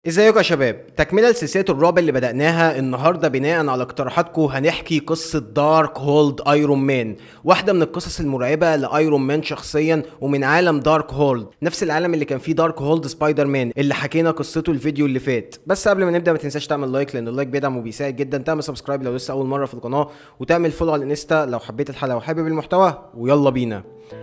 ازيكم يا شباب تكملة لسلسلة الرعب اللي بدأناها النهاردة بناء على اقتراحاتكم هنحكي قصة دارك هولد ايرون مان واحدة من القصص المرعبة لايرون مان شخصيا ومن عالم دارك هولد نفس العالم اللي كان فيه دارك هولد سبايدر مان اللي حكينا قصته الفيديو اللي فات بس قبل ما نبدأ ما تنساش تعمل لايك لان اللايك بيدعم وبيساعد جدا تعمل سبسكرايب لو لسه اول مرة في القناة وتعمل فولو على الانستا لو حبيت الحلقة وحابب المحتوى ويلا بينا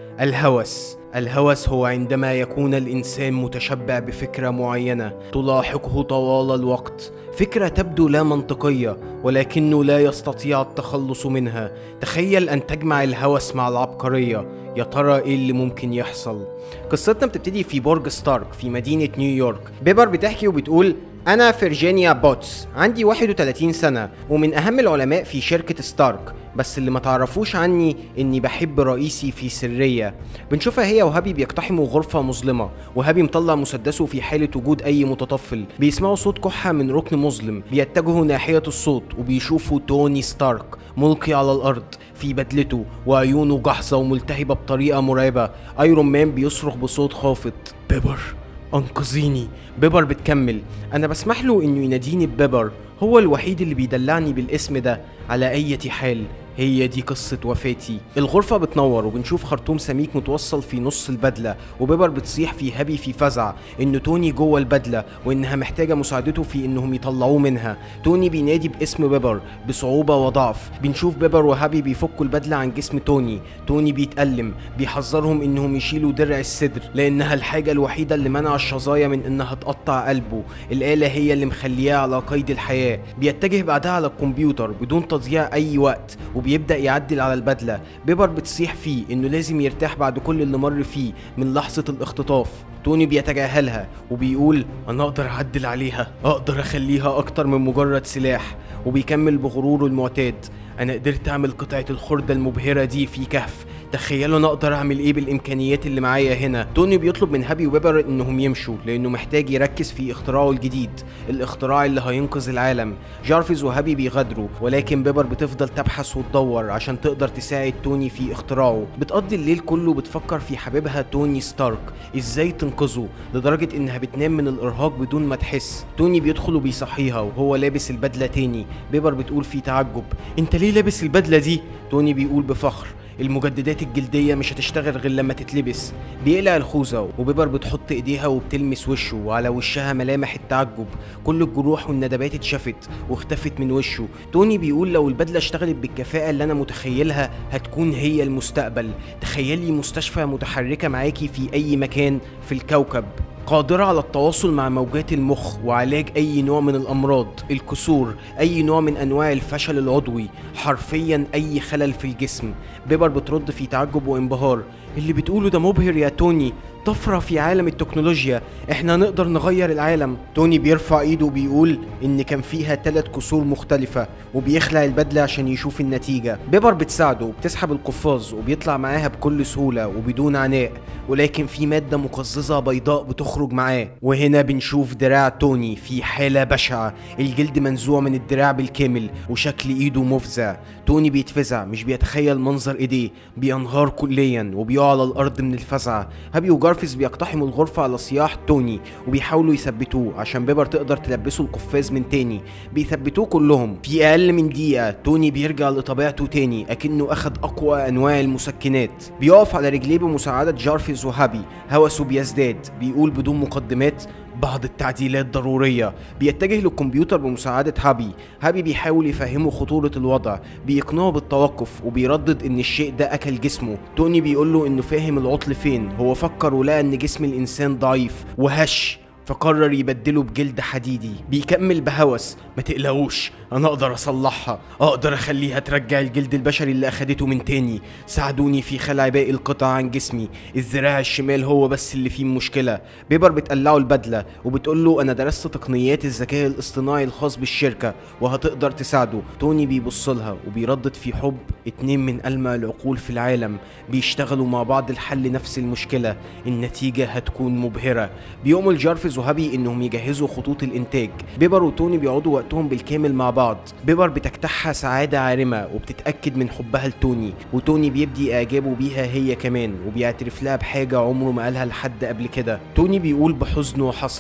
الهوس الهوس هو عندما يكون الانسان متشبع بفكره معينه تلاحقه طوال الوقت فكره تبدو لا منطقيه ولكنه لا يستطيع التخلص منها تخيل ان تجمع الهوس مع العبقريه يا ترى ايه اللي ممكن يحصل قصتنا بتبتدي في برج ستارك في مدينه نيويورك بيبر بتحكي وبتقول أنا فيرجينيا بوتس عندي 31 سنة ومن أهم العلماء في شركة ستارك بس اللي ما تعرفوش عني إني بحب رئيسي في سرية بنشوفها هي وهابي بيقتحموا غرفة مظلمة وهابي مطلع مسدسه في حالة وجود أي متطفل بيسمعوا صوت كحة من ركن مظلم بيتجهوا ناحية الصوت وبيشوفوا توني ستارك ملقي على الأرض في بدلته وعيونه جحظة وملتهبة بطريقة مرعبة ايرون مان بيصرخ بصوت خافت بيبر انقذيني بيبر بتكمل انا بسمح له انه يناديني ببيبر هو الوحيد اللي بيدلعني بالاسم ده على اي حال هي دي قصة وفاتي الغرفة بتنور وبنشوف خرطوم سميك متوصل في نص البدلة وبيبر بتصيح في هابي في فزع ان توني جوه البدلة وانها محتاجة مساعدته في انهم يطلعوه منها توني بينادي باسم بيبر بصعوبة وضعف بنشوف بيبر وهابي بيفكوا البدلة عن جسم توني توني بيتألم بيحذرهم انهم يشيلوا درع الصدر لانها الحاجة الوحيدة اللي منع الشظايا من انها تقطع قلبه الآلة هي اللي مخلياه على قيد الحياة بيتجه بعدها على الكمبيوتر بدون تضييع اي وقت وبيبدا يعدل على البدله بيبر بتصيح فيه انه لازم يرتاح بعد كل اللي مر فيه من لحظه الاختطاف توني بيتجاهلها وبيقول انا اقدر اعدل عليها اقدر اخليها اكتر من مجرد سلاح وبيكمل بغروره المعتاد انا قدرت اعمل قطعه الخردة المبهره دي في كهف تخيلوا انا اقدر اعمل ايه بالامكانيات اللي معايا هنا توني بيطلب من هابي وبيبر انهم يمشوا لانه محتاج يركز في اختراعه الجديد الاختراع اللي هينقذ العالم جارفيز وهابي بيغادروا ولكن بيبر بتفضل تبحث وتدور عشان تقدر تساعد توني في اختراعه بتقضي الليل كله بتفكر في حبيبها توني ستارك ازاي تنقذه لدرجه انها بتنام من الارهاق بدون ما تحس توني بيدخل وبيصحيها وهو لابس البدله تاني بيبر بتقول في تعجب انت ليه لابس البدله دي توني بيقول بفخر المجددات الجلدية مش هتشتغل غير لما تتلبس بيقلع الخوذة وبيبر بتحط ايديها وبتلمس وشه وعلى وشها ملامح التعجب كل الجروح والندبات اتشافت واختفت من وشه توني بيقول لو البدلة اشتغلت بالكفاءة اللي انا متخيلها هتكون هي المستقبل تخيلي مستشفى متحركة معاكي في اي مكان في الكوكب قادرة على التواصل مع موجات المخ وعلاج أي نوع من الأمراض الكسور أي نوع من أنواع الفشل العضوي حرفيا أي خلل في الجسم بيبر بترد في تعجب وانبهار اللي بتقوله ده مبهر يا توني طفرة في عالم التكنولوجيا احنا نقدر نغير العالم توني بيرفع ايده وبيقول ان كان فيها ثلاث كسور مختلفة وبيخلع البدلة عشان يشوف النتيجة بيبر بتساعده وبتسحب القفاز وبيطلع معاها بكل سهولة وبدون عناء ولكن في مادة مقززة بيضاء بتخرج معاه وهنا بنشوف دراع توني في حالة بشعة الجلد منزوع من الدراع بالكامل وشكل ايده مفزع توني بيتفزع مش بيتخيل منظر ايديه بينهار كليا وبيقع على الارض من الفزع هابي وجارفيس بيقتحموا الغرفة على صياح توني وبيحاولوا يثبتوه عشان بيبر تقدر تلبسه القفاز من تاني بيثبتوه كلهم في اقل من دقيقة توني بيرجع لطبيعته تاني اكنه اخد اقوى انواع المسكنات بيقف على رجليه بمساعدة جارفيس وهابي هوسه بيزداد بيقول بدون مقدمات بعض التعديلات ضرورية بيتجه للكمبيوتر بمساعدة هابي هابي بيحاول يفهمه خطورة الوضع بيقنعه بالتوقف وبيردد ان الشيء ده اكل جسمه توني بيقول له انه فاهم العطل فين هو فكر ولقى ان جسم الانسان ضعيف وهش فقرر يبدله بجلد حديدي بيكمل بهوس ما تقلقوش انا اقدر اصلحها اقدر اخليها ترجع الجلد البشري اللي اخدته من تاني ساعدوني في خلع باقي القطع عن جسمي الذراع الشمال هو بس اللي فيه مشكله بيبر بتقلعه البدله وبتقول له انا درست تقنيات الذكاء الاصطناعي الخاص بالشركه وهتقدر تساعده توني بيبص لها وبيردد في حب اتنين من ألمع العقول في العالم بيشتغلوا مع بعض لحل نفس المشكله النتيجه هتكون مبهره بيؤمل جارفيز وهابي انهم يجهزوا خطوط الانتاج بيبر وتوني بيقعدوا وقتهم بالكامل مع بعض بيبر بتجتاحها سعاده عارمه وبتتاكد من حبها لتوني وتوني بيبدي اعجابه بيها هي كمان وبيعترف لها بحاجه عمره ما قالها لحد قبل كده توني بيقول بحزن وحسره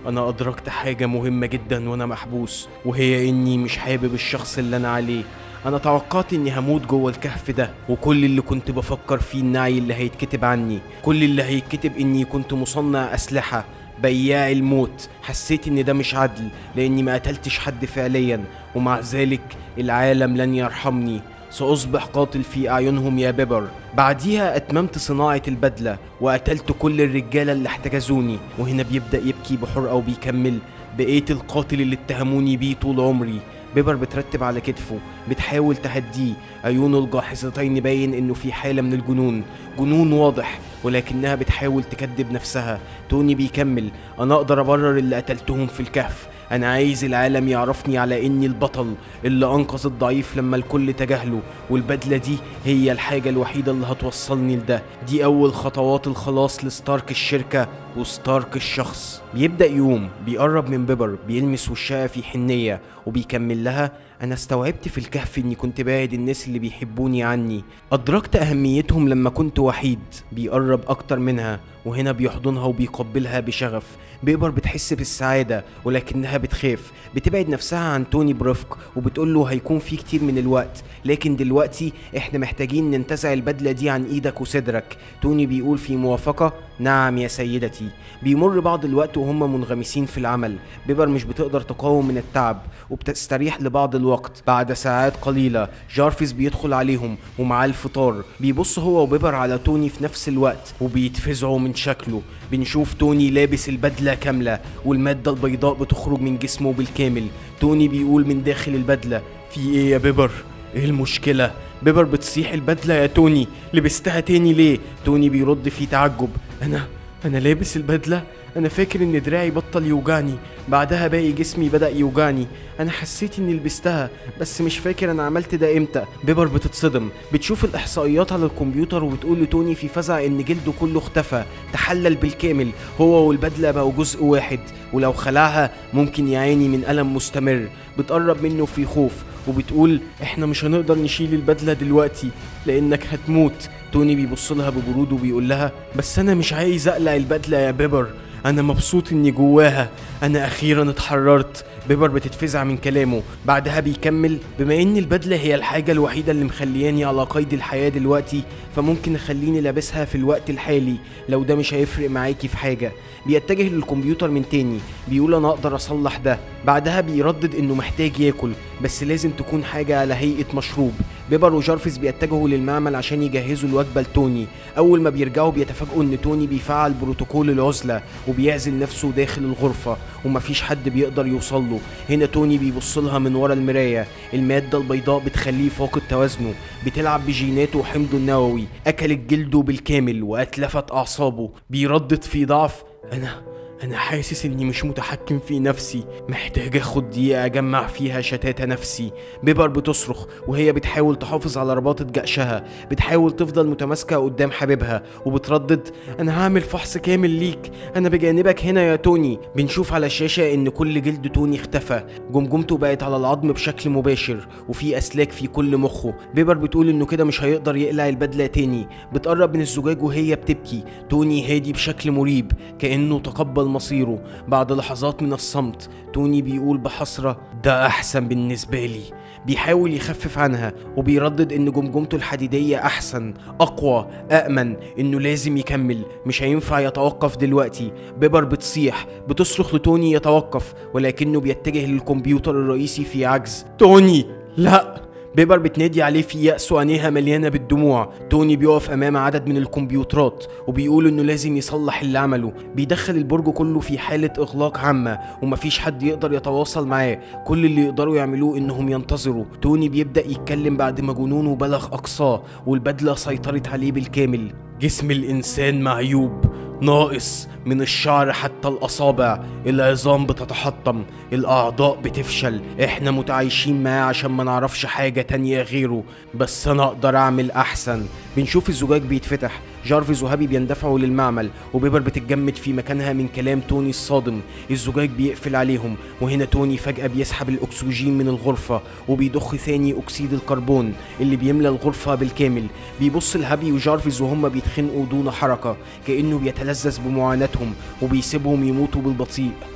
انا ادركت حاجة مهمة جدا وانا محبوس وهي اني مش حابب الشخص اللي انا عليه انا توقعت اني هموت جوه الكهف ده وكل اللي كنت بفكر فيه النعي اللي هيتكتب عني كل اللي هيتكتب اني كنت مصنع اسلحة بياع الموت حسيت ان ده مش عدل لاني ما قتلتش حد فعليا ومع ذلك العالم لن يرحمني سأصبح قاتل في أعينهم يا بيبر بعديها أتممت صناعة البدلة وقتلت كل الرجالة اللي احتجزوني وهنا بيبدأ يبكي بحرقة وبيكمل بقيت القاتل اللي اتهموني بيه طول عمري بيبر بترتب على كتفه بتحاول تهديه عيونه الجاحظتين باين انه في حالة من الجنون جنون واضح ولكنها بتحاول تكذب نفسها توني بيكمل انا اقدر ابرر اللي قتلتهم في الكهف انا عايز العالم يعرفني على اني البطل اللي انقذ الضعيف لما الكل تجاهله والبدلة دي هي الحاجة الوحيدة اللي هتوصلني لده دي اول خطوات الخلاص لستارك الشركة وستارك الشخص بيبدأ يوم بيقرب من بيبر بيلمس وشها في حنية وبيكمل لها أنا استوعبت في الكهف إني كنت بعد الناس اللي بيحبوني عني أدركت أهميتهم لما كنت وحيد بيقرب أكتر منها وهنا بيحضنها وبيقبلها بشغف بيبر بتحس بالسعادة ولكنها بتخاف بتبعد نفسها عن توني برفق وبتقول له هيكون في كتير من الوقت لكن دلوقتي احنا محتاجين ننتزع البدلة دي عن ايدك وصدرك توني بيقول في موافقة نعم يا سيدتي بيمر بعض الوقت وهم منغمسين في العمل بيبر مش بتقدر تقاوم من التعب وبتستريح لبعض الوقت بعد ساعات قليلة جارفيس بيدخل عليهم ومعاه الفطار بيبص هو وبيبر على توني في نفس الوقت وبيتفزعوا من شكله بنشوف توني لابس البدلة كاملة والمادة البيضاء بتخرج من جسمه بالكامل توني بيقول من داخل البدلة في ايه يا بيبر ايه المشكلة بيبر بتصيح البدلة يا توني لبستها تاني ليه توني بيرد في تعجب انا انا لابس البدلة انا فاكر ان دراعي بطل يوجعني بعدها باقي جسمي بدأ يوجعني انا حسيت اني لبستها بس مش فاكر انا عملت ده امتى بيبر بتتصدم بتشوف الاحصائيات على الكمبيوتر وبتقول لتوني في فزع ان جلده كله اختفى تحلل بالكامل هو والبدلة بقوا جزء واحد ولو خلعها ممكن يعاني من ألم مستمر بتقرب منه في خوف وبتقول احنا مش هنقدر نشيل البدلة دلوقتي لانك هتموت توني بيبص لها ببرود وبيقول لها بس انا مش عايز اقلع البدلة يا بيبر انا مبسوط اني جواها انا اخيرا اتحررت بيبر بتتفزع من كلامه بعدها بيكمل بما ان البدلة هي الحاجة الوحيدة اللي مخلياني على قيد الحياة دلوقتي فممكن اخليني لابسها في الوقت الحالي لو ده مش هيفرق معاكي في حاجة بيتجه للكمبيوتر من تاني بيقول انا اقدر اصلح ده بعدها بيردد انه محتاج ياكل بس لازم تكون حاجة على هيئة مشروب بيبر وجارفيس بيتجهوا للمعمل عشان يجهزوا الوجبة لتوني أول ما بيرجعوا بيتفاجئوا إن توني بيفعل بروتوكول العزلة وبيعزل نفسه داخل الغرفة ومفيش حد بيقدر يوصل له هنا توني بيبص لها من ورا المراية المادة البيضاء بتخليه فاقد توازنه بتلعب بجيناته وحمضه النووي أكلت جلده بالكامل وأتلفت أعصابه بيردد في ضعف أنا أنا حاسس إني مش متحكم في نفسي محتاج أخد دقيقة أجمع فيها شتات نفسي بيبر بتصرخ وهي بتحاول تحافظ على رباطة جأشها بتحاول تفضل متماسكة قدام حبيبها وبتردد أنا هعمل فحص كامل ليك أنا بجانبك هنا يا توني بنشوف على الشاشة إن كل جلد توني اختفى جمجمته بقت على العظم بشكل مباشر وفي أسلاك في كل مخه بيبر بتقول إنه كده مش هيقدر يقلع البدلة تاني بتقرب من الزجاج وهي بتبكي توني هادي بشكل مريب كأنه تقبل مصيره بعد لحظات من الصمت توني بيقول بحسرة ده أحسن بالنسبة لي بيحاول يخفف عنها وبيردد ان جمجمته الحديدية احسن اقوى امن انه لازم يكمل مش هينفع يتوقف دلوقتي بيبر بتصيح بتصرخ لتوني يتوقف ولكنه بيتجه للكمبيوتر الرئيسي في عجز توني لا بيبر بتنادي عليه في يأس وعينيها مليانة بالدموع توني بيقف أمام عدد من الكمبيوترات وبيقول إنه لازم يصلح اللي عمله بيدخل البرج كله في حالة إغلاق عامة ومفيش حد يقدر يتواصل معاه كل اللي يقدروا يعملوه إنهم ينتظروا توني بيبدأ يتكلم بعد ما جنونه بلغ أقصاه والبدلة سيطرت عليه بالكامل جسم الإنسان معيوب ناقص من الشعر حتى الأصابع العظام بتتحطم الأعضاء بتفشل احنا متعايشين معاه عشان ما نعرفش حاجة تانية غيره بس أنا أقدر أعمل أحسن بنشوف الزجاج بيتفتح جارفيس وهابي بيندفعوا للمعمل وبيبر بتتجمد في مكانها من كلام توني الصادم الزجاج بيقفل عليهم وهنا توني فجأة بيسحب الأكسجين من الغرفة وبيضخ ثاني أكسيد الكربون اللي بيملى الغرفة بالكامل بيبص لهابي وجارفيس وهم بيتخنقوا دون حركة كأنه بيتلذذ بمعاناتهم وبيسيبهم يموتوا بالبطيء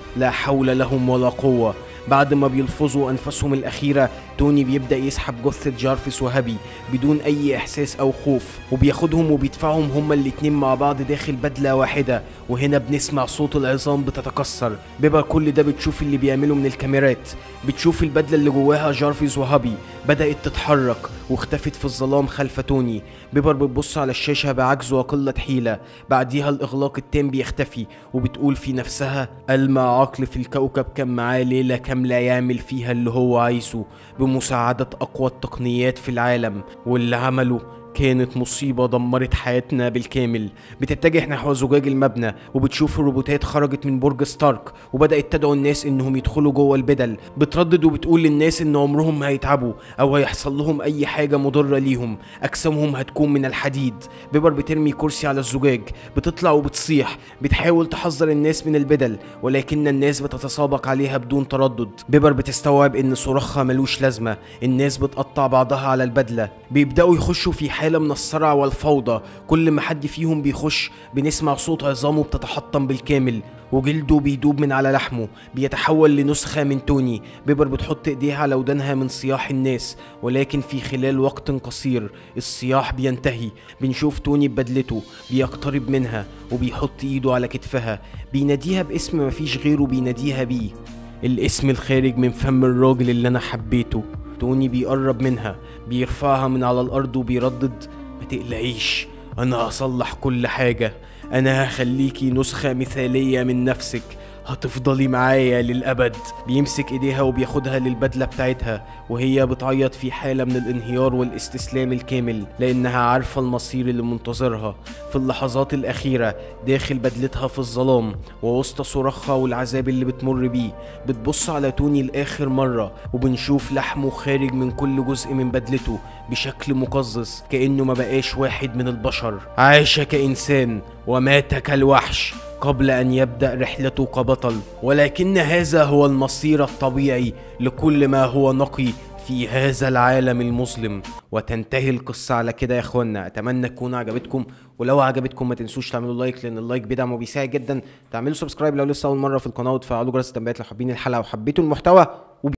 لا حول لهم ولا قوة بعد ما بيلفظوا أنفاسهم الأخيرة توني بيبدأ يسحب جثة جارفيس وهابي بدون أي إحساس أو خوف وبياخدهم وبيدفعهم هما الاتنين مع بعض داخل بدلة واحدة وهنا بنسمع صوت العظام بتتكسر بيبقى كل ده بتشوف اللي بيعمله من الكاميرات بتشوف البدلة اللي جواها جارفيس وهابي بدأت تتحرك واختفت في الظلام خلف توني بيبر بتبص على الشاشة بعجز وقلة حيلة بعديها الإغلاق التام بيختفي وبتقول في نفسها ألمع عقل في الكوكب كان معاه ليلة كاملة يعمل فيها اللي هو عايزه بمساعدة أقوى التقنيات في العالم واللي عمله كانت مصيبة دمرت حياتنا بالكامل بتتجه نحو زجاج المبنى وبتشوف الروبوتات خرجت من برج ستارك وبدأت تدعو الناس انهم يدخلوا جوه البدل بتردد وبتقول للناس ان عمرهم ما هيتعبوا او هيحصل لهم اي حاجة مضرة ليهم اجسامهم هتكون من الحديد بيبر بترمي كرسي على الزجاج بتطلع وبتصيح بتحاول تحذر الناس من البدل ولكن الناس بتتسابق عليها بدون تردد بيبر بتستوعب ان صراخها ملوش لازمة الناس بتقطع بعضها على البدلة بيبدأوا يخشوا في حالة من الصرع والفوضى كل ما حد فيهم بيخش بنسمع صوت عظامه بتتحطم بالكامل وجلده بيدوب من على لحمه بيتحول لنسخة من توني بيبر بتحط ايديها على ودانها من صياح الناس ولكن في خلال وقت قصير الصياح بينتهي بنشوف توني ببدلته بيقترب منها وبيحط ايده على كتفها بيناديها باسم مفيش غيره بيناديها بيه الاسم الخارج من فم الراجل اللي انا حبيته توني بيقرب منها بيرفعها من على الارض وبيردد ما تقلقيش انا هصلح كل حاجة انا هخليكي نسخة مثالية من نفسك هتفضلي معايا للأبد بيمسك ايديها وبياخدها للبدلة بتاعتها وهي بتعيط في حالة من الانهيار والاستسلام الكامل لأنها عارفة المصير اللي منتظرها في اللحظات الأخيرة داخل بدلتها في الظلام ووسط صراخها والعذاب اللي بتمر بيه بتبص على توني لآخر مرة وبنشوف لحمه خارج من كل جزء من بدلته بشكل مقزز كأنه ما بقاش واحد من البشر عاش كإنسان ومات كالوحش قبل أن يبدأ رحلته كبطل ولكن هذا هو المصير الطبيعي لكل ما هو نقي في هذا العالم المظلم وتنتهي القصة على كده يا اخوانا اتمنى تكون عجبتكم ولو عجبتكم ما تنسوش تعملوا لايك لان اللايك بيدعم وبيساعد جدا تعملوا سبسكرايب لو لسه اول مرة في القناة وتفعلوا جرس التنبيهات لو حابين الحلقة وحبيتوا المحتوى